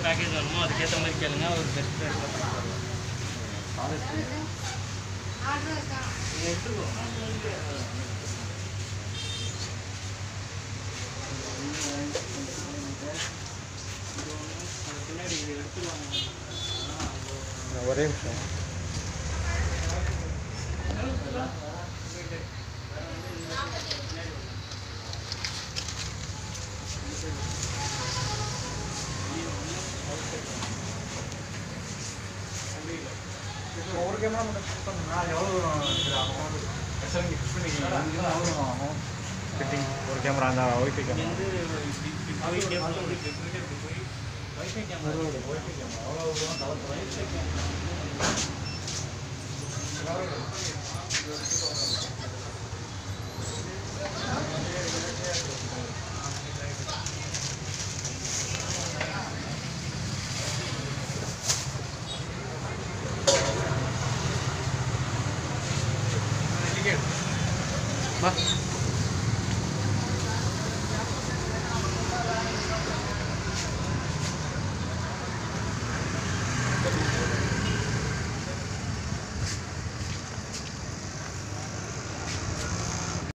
package வேணுமோ அதுக்கேற்ற மாதிரி கேளுங்க ஒரு பெஸ்ட் ரேட்டில் பண்ணி தரலாம் நீங்க எடுத்துக்கோ பின்னாடி இது எடுத்துருவாங்க ஒரே நிமிஷம் ஒரு கேமரா மட்டும் ஃபிட் பண்ணுங்க எவ்வளோ ஆகும் எஸ்எல்கி ஃபிட் பண்ணிக்கலாம் எவ்வளோ ஆகும் ஃபிட்டிங் ஒரு கேமரா அந்த ஒய்ஃபை கேமரா வந்து wifi camera wifi camera wifi camera அவ்வளோ வைஃபை கேமரா வா